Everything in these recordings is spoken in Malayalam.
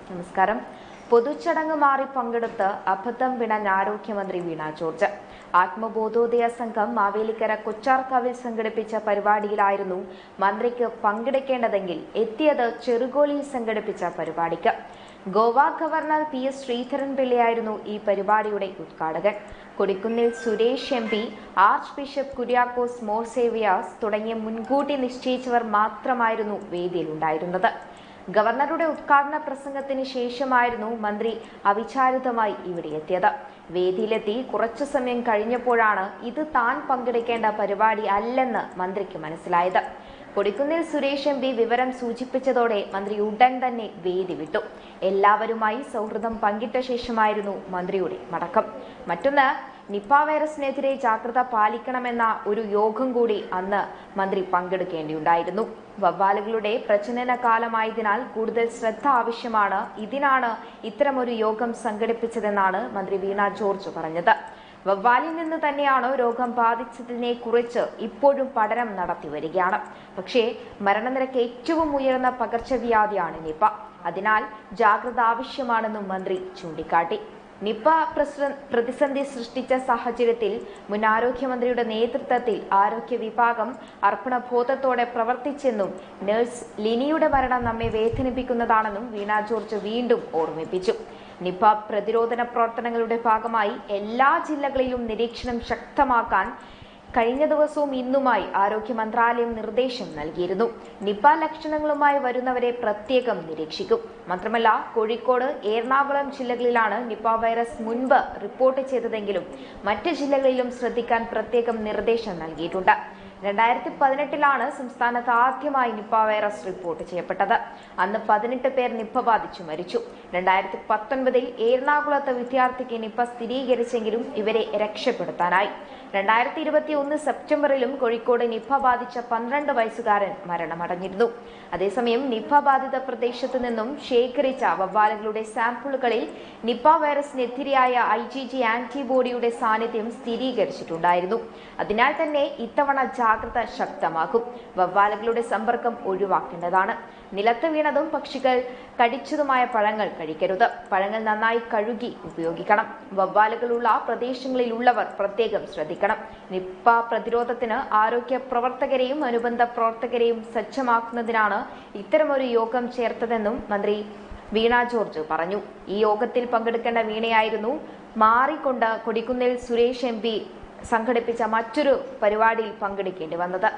നമസ്കാരം പൊതുചടങ്ങ് മാറി പങ്കെടുത്ത് അബദ്ധം വിണൻ ആരോഗ്യമന്ത്രി വീണ ജോർജ് ആത്മബോധോദയ സംഘം മാവേലിക്കര കൊച്ചാർക്കാവിൽ സംഘടിപ്പിച്ച പരിപാടിയിലായിരുന്നു മന്ത്രിക്ക് പങ്കെടുക്കേണ്ടതെങ്കിൽ എത്തിയത് ചെറുകോലിയിൽ സംഘടിപ്പിച്ച പരിപാടിക്ക് Goa governor P S Sreedharan പിള്ളയായിരുന്നു ഈ പരിപാടിയുടെ ഉദ്ഘാടകൻ Kodikunnil Suresh M P archbishop Kuriakose Mor Severios തുടങ്ങിയ മുൻകൂട്ടി നിശ്ചയിച്ചവർ മാത്രമായിരുന്നു വേദിയിലുണ്ടായിരുന്നത് ഗവർണറുടെ ഉദ്ഘാടന പ്രസംഗത്തിന് ശേഷമായിരുന്നു മന്ത്രി അവിചാരിതമായി ഇവിടെ എത്തിയത് വേദിയിലെത്തി കുറച്ചു സമയം കഴിഞ്ഞപ്പോഴാണ് ഇത് താൻ പങ്കെടുക്കേണ്ട പരിപാടി അല്ലെന്ന് മന്ത്രിക്ക് മനസ്സിലായത് കൊടിക്കുന്നിൽ സുരേഷ് എം പി വിവരം സൂചിപ്പിച്ചതോടെ മന്ത്രി ഉടൻ തന്നെ വേദി വിട്ടു എല്ലാവരുമായി സൗഹൃദം പങ്കിട്ട ശേഷമായിരുന്നു മന്ത്രിയുടെ മടക്കം മറ്റൊന്ന് നിപ്പ വൈറസിനെതിരെ ജാഗ്രത പാലിക്കണമെന്ന ഒരു യോഗം കൂടി അന്ന് മന്ത്രി പങ്കെടുക്കേണ്ടിയുണ്ടായിരുന്നു വവ്വാലുകളുടെ പ്രജനന കാലമായതിനാൽ കൂടുതൽ ശ്രദ്ധ ആവശ്യമാണ് ഇതിനാണ് ഇത്തരമൊരു യോഗം സംഘടിപ്പിച്ചതെന്നാണ് മന്ത്രി വീണ ജോർജ് പറഞ്ഞത് വവ്വാലിൽ നിന്ന് തന്നെയാണോ രോഗം ബാധിച്ചതിനെ കുറിച്ച് ഇപ്പോഴും പഠനം നടത്തി വരികയാണ് പക്ഷേ മരണനിരക്ക് ഏറ്റവും ഉയർന്ന പകർച്ചവ്യാധിയാണ് നിപ അതിനാൽ ജാഗ്രത ആവശ്യമാണെന്നും മന്ത്രി ചൂണ്ടിക്കാട്ടി നിപ പ്രസിഡ- പ്രതിസന്ധി സൃഷ്ടിച്ച സാഹചര്യത്തിൽ മുൻ ആരോഗ്യമന്ത്രിയുടെ നേതൃത്വത്തിൽ ആരോഗ്യ വിഭാഗം അർപ്പണബോധത്തോടെ പ്രവർത്തിച്ചെന്നും നഴ്സ് ലിനിയുടെ മരണം നമ്മെ വേദനിപ്പിക്കുന്നതാണെന്നും വീണ ജോർജ് വീണ്ടും ഓർമ്മിപ്പിച്ചു നിപ പ്രതിരോധന പ്രവർത്തനങ്ങളുടെ ഭാഗമായി എല്ലാ ജില്ലകളിലും നിരീക്ഷണം ശക്തമാക്കാൻ കഴിഞ്ഞ ദിവസവും ഇന്നുമായി ആരോഗ്യ മന്ത്രാലയം നിർദ്ദേശം നൽകിയിരുന്നു നിപ ലക്ഷണങ്ങളുമായി വരുന്നവരെ പ്രത്യേകം നിരീക്ഷിക്കും മാത്രമല്ല കോഴിക്കോട് എറണാകുളം ജില്ലകളിലാണ് നിപ വൈറസ് മുൻപ് റിപ്പോർട്ട് ചെയ്തതെങ്കിലും മറ്റ് ജില്ലകളിലും ശ്രദ്ധിക്കാൻ പ്രത്യേകം നിർദ്ദേശം നൽകിയിട്ടുണ്ട് രണ്ടായിരത്തി പതിനെട്ടിലാണ് സംസ്ഥാനത്ത് ആദ്യമായി നിപ്പ വൈറസ് റിപ്പോർട്ട് ചെയ്യപ്പെട്ടത് അന്ന് പതിനെട്ട് പേർ നിപ്പ ബാധിച്ചു മരിച്ചു രണ്ടായിരത്തി പത്തൊൻപതിൽ എറണാകുളത്ത് വിദ്യാർത്ഥിക്ക് നിപ്പ സ്ഥിരീകരിച്ചെങ്കിലും ഇവരെ രക്ഷപ്പെടുത്താനായി രണ്ടായിരത്തി ഇരുപത്തി ഒന്ന് സെപ്റ്റംബറിലും കോഴിക്കോട് നിപ്പ ബാധിച്ച പന്ത്രണ്ട് വയസ്സുകാരൻ മരണമടഞ്ഞിരുന്നു അതേസമയം നിപ്പ ബാധിത പ്രദേശത്തു നിന്നും ശേഖരിച്ച വവ്വാലുകളുടെ സാമ്പിളുകളിൽ നിപ്പ വൈറസിനെതിരെയായ ഐ ജി ജി ആന്റിബോഡിയുടെ സാന്നിധ്യം സ്ഥിരീകരിച്ചിട്ടുണ്ടായിരുന്നു അതിനാൽ തന്നെ ഇത്തവണ ജാഗ്രത ശക്തമാക്കും വവ്വാലുകളുടെ സമ്പർക്കം ഒഴിവാക്കേണ്ടതാണ് നിലത്ത് വീണതും പക്ഷികൾ കടിച്ചതുമായ പഴങ്ങൾ കഴിക്കരുത് പഴങ്ങൾ നന്നായി കഴുകി ഉപയോഗിക്കണം വവ്വാലുകളുള്ള പ്രദേശങ്ങളിലുള്ളവർ പ്രത്യേകം ശ്രദ്ധിക്കണം നിപ്പ പ്രതിരോധത്തിന് ആരോഗ്യ പ്രവർത്തകരെയും അനുബന്ധ പ്രവർത്തകരെയും സജ്ജമാക്കുന്നതിനാണ് ഇത്തരമൊരു യോഗം ചേർത്തതെന്നും മന്ത്രി വീണ ജോർജ് പറഞ്ഞു ഈ യോഗത്തിൽ പങ്കെടുക്കേണ്ട വീണയായിരുന്നു മാറിക്കൊണ്ട് കൊടിക്കുന്നിൽ സുരേഷ് എം പി സംഘടിപ്പിച്ച മറ്റൊരു പരിപാടിയിൽ പങ്കെടുക്കേണ്ടി വന്നത്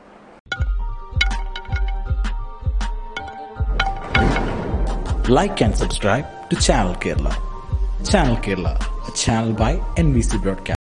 like and subscribe to Channel Kerala. Channel Kerala, a channel by NBC Broadcast.